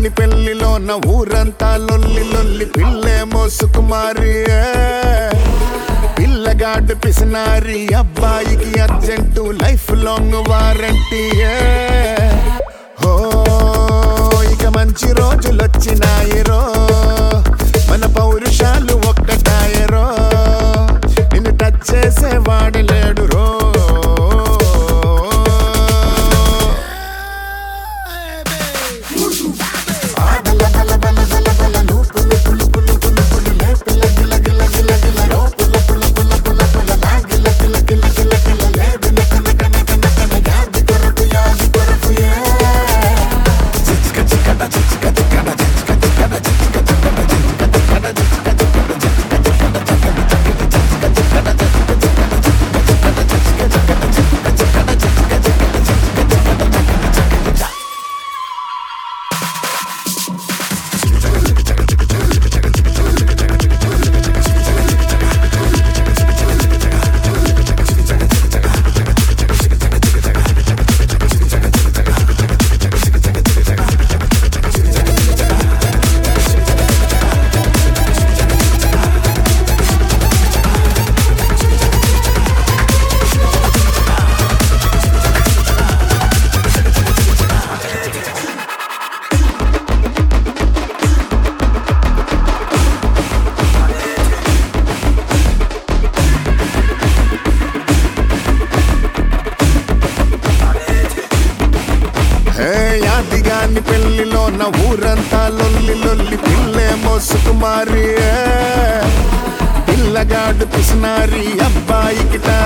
యాదిగాని పెళ్లిలోన ఊరంతా లొల్లి లొల్లి పిల్లేమో సుకుమారి పిల్లగాడు పిసినారి అబ్బాయికి అర్జెంటు లైఫ్ లాంగ్ వారంటీ హో ఇక మంచి రోజులొచ్చినాయిరో మన పౌరుషాలు ఒక్కటాయరో నిన్ను టచ్ చేసేవాడు లేడు రో హే యాదిగాని పెళ్లిలోన ఊరంతా లొల్లి లొల్లి పిల్లేమో సుకుమారి పిల్లగాడు పిసినారి అబ్బాయికి టార్